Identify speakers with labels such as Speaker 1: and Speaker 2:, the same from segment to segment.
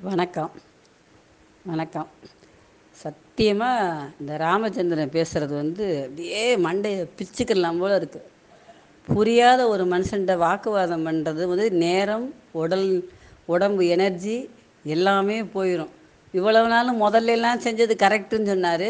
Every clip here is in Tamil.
Speaker 1: வணக்கம் வணக்கம் சத்தியமாக இந்த ராமச்சந்திரன் பேசுகிறது வந்து அப்படியே மண்டையை பிச்சுக்கலாம் போல இருக்குது புரியாத ஒரு மனுஷன்ட்ட வாக்குவாதம் பண்ணுறது வந்து நேரம் உடல் உடம்பு எனர்ஜி எல்லாமே போயிடும் இவ்வளவு நாள் முதல்ல எல்லாம் செஞ்சது கரெக்டுன்னு சொன்னார்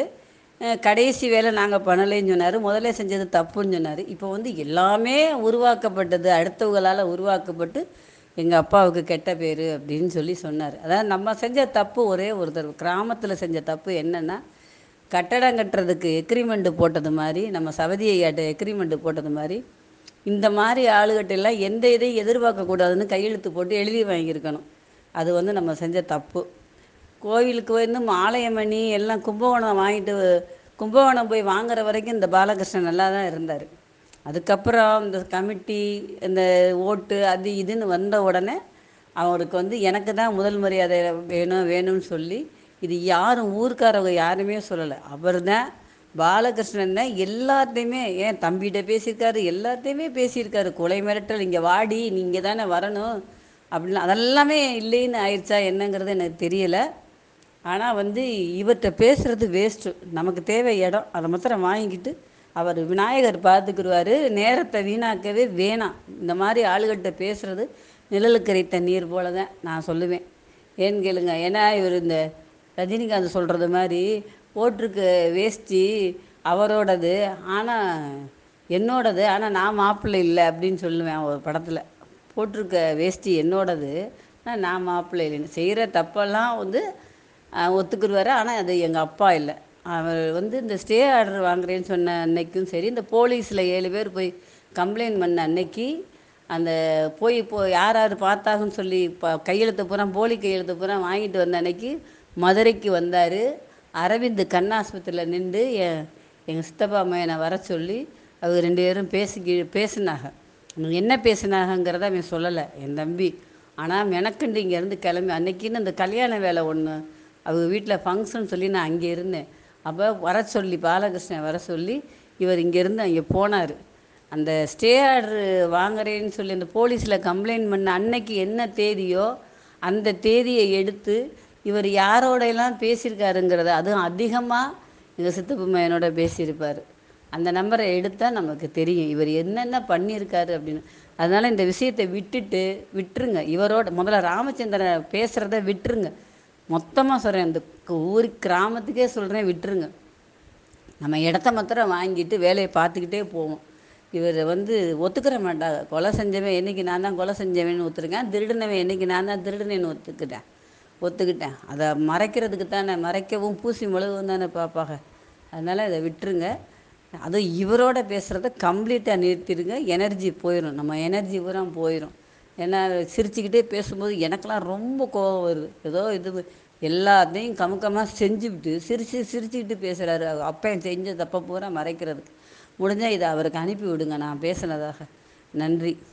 Speaker 1: கடைசி வேலை நாங்கள் பண்ணலைன்னு சொன்னார் முதல்ல செஞ்சது தப்புன்னு சொன்னார் இப்போ வந்து எல்லாமே உருவாக்கப்பட்டது அடுத்தவங்களால் உருவாக்கப்பட்டு எங்கள் அப்பாவுக்கு கெட்ட பேர் அப்படின்னு சொல்லி சொன்னார் அதாவது நம்ம செஞ்ச தப்பு ஒரே ஒரு தடவை கிராமத்தில் செஞ்ச தப்பு என்னென்னா கட்டடம் கட்டுறதுக்கு எக்ரிமெண்ட்டு போட்டது மாதிரி நம்ம சவதி ஐயாட்ட எக்ரிமெண்ட்டு போட்டது மாதிரி இந்த மாதிரி ஆளுகிட்ட எல்லாம் எந்த இதையும் எதிர்பார்க்கக்கூடாதுன்னு கையெழுத்து போட்டு எழுதி வாங்கியிருக்கணும் அது வந்து நம்ம செஞ்ச தப்பு கோவிலுக்கு வந்து மாலையமணி எல்லாம் கும்பகோணம் வாங்கிட்டு கும்பகோணம் போய் வாங்குற வரைக்கும் இந்த பாலகிருஷ்ணன் நல்லா தான் இருந்தார் அதுக்கப்புறம் இந்த கமிட்டி இந்த ஓட்டு அது இதுன்னு வந்த உடனே அவருக்கு வந்து எனக்கு தான் முதல் மரியாதை வேணும் வேணும்னு சொல்லி இது யாரும் ஊர்க்காரவங்க யாருமே சொல்லலை அவர் தான் பாலகிருஷ்ணன் தான் எல்லாத்தையுமே ஏன் தம்பிகிட்ட பேசியிருக்காரு எல்லாத்தையுமே பேசியிருக்காரு கொலை மிரட்டல் இங்கே வாடி நீங்கள் தானே வரணும் அப்படிலாம் அதெல்லாமே இல்லைன்னு ஆயிடுச்சா என்னங்கிறது எனக்கு தெரியலை ஆனால் வந்து இவர்கிட்ட பேசுகிறது வேஸ்ட்டு நமக்கு தேவை இடம் அதை மாத்திரம் வாங்கிக்கிட்டு அவர் விநாயகர் பார்த்துக்குருவார் நேரத்தை வீணாக்கவே வேணாம் இந்த மாதிரி ஆளுகிட்ட பேசுகிறது நிழலுக்கரைத்த நீர் போல தான் நான் சொல்லுவேன் ஏன்னு கேளுங்க ஏன்னா இவர் இந்த ரஜினிகாந்த் சொல்கிறது மாதிரி போட்டிருக்க வேஷ்டி அவரோடது ஆனால் என்னோடது ஆனால் நான் மாப்பிள்ளை இல்லை அப்படின்னு சொல்லுவேன் ஒரு படத்தில் போட்டிருக்க வேஷ்டி என்னோடது ஆனால் நான் மாப்பிள்ளை இல்லைன்னு செய்கிற தப்பெல்லாம் வந்து ஒத்துக்குருவார் ஆனால் அது எங்கள் அப்பா இல்லை அவர் வந்து இந்த ஸ்டே ஆர்டர் வாங்குறேன்னு சொன்ன அன்னைக்கும் சரி இந்த போலீஸில் ஏழு பேர் போய் கம்ப்ளைண்ட் பண்ண அன்னைக்கு அந்த போய் இப்போ யார் யார் பார்த்தாங்கன்னு சொல்லி இப்போ கையெழுத்து பூரா போலி கையெழுத்து பூரா வாங்கிட்டு வந்த அன்னைக்கு மதுரைக்கு வந்தார் அரவிந்த் கண்ணாஸ்பத்திரியில் நின்று என் எங்கள் சித்தப்பா அம்மையனை வர சொல்லி அவங்க ரெண்டு பேரும் பேசி பேசினாங்க என்ன பேசினாங்கங்கிறத அவன் சொல்லலை என் தம்பி ஆனால் மெனக்கண்டு இங்கேருந்து கிளம்பி அன்னைக்குன்னு அந்த கல்யாண வேலை ஒன்று அவங்க வீட்டில் ஃபங்க்ஷன் சொல்லி நான் அங்கே இருந்தேன் அப்போ வர சொல்லி பாலகிருஷ்ணன் வர சொல்லி இவர் இங்கேருந்து அங்கே போனார் அந்த ஸ்டே ஆர்டர் வாங்குறேன்னு சொல்லி அந்த போலீஸில் கம்ப்ளைண்ட் பண்ண அன்னைக்கு என்ன தேதியோ அந்த தேதியை எடுத்து இவர் யாரோடையெல்லாம் பேசியிருக்காருங்கிறத அதுவும் அதிகமாக எங்கள் சித்தப்பு மையனோட பேசியிருப்பார் அந்த நம்பரை எடுத்தால் நமக்கு தெரியும் இவர் என்னென்ன பண்ணியிருக்காரு அப்படின்னு அதனால் இந்த விஷயத்தை விட்டுட்டு விட்டுருங்க இவரோட முதல்ல ராமச்சந்திரன் பேசுகிறத விட்டுருங்க மொத்தமாக சொல்கிறேன் இந்த ஊர் கிராமத்துக்கே சொல்கிறேன் விட்டுருங்க நம்ம இடத்த மாத்திரம் வாங்கிட்டு வேலையை பார்த்துக்கிட்டே போவோம் இவர் வந்து ஒத்துக்கிற மாட்டாங்க கொலை செஞ்சவன் என்றைக்கு நான் தான் கொலை செஞ்சவன் ஒத்துருக்கேன் திருடினவன் என்றைக்கு நான் தான் திருடினேன்னு ஒத்துக்கிட்டேன் ஒத்துக்கிட்டேன் அதை மறைக்கிறதுக்கு தானே மறைக்கவும் பூசி முழுகவும் தானே பார்ப்பாங்க அதனால் இதை விட்டுருங்க அதுவும் இவரோட பேசுகிறத கம்ப்ளீட்டாக நிறுத்திடுங்க எனர்ஜி போயிடும் நம்ம எனர்ஜி பூரா போயிடும் ஏன்னா சிரிச்சுக்கிட்டே பேசும்போது எனக்கெல்லாம் ரொம்ப கோபம் வருது ஏதோ இது எல்லாத்தையும் கமுக்கமாக செஞ்சுவிட்டு சிரித்து சிரிச்சுக்கிட்டு பேசுகிறாரு அப்பையும் செஞ்ச தப்பை பூரா மறைக்கிறதுக்கு முடிஞ்சால் இதை அவருக்கு அனுப்பி விடுங்க நான் பேசுனதாக நன்றி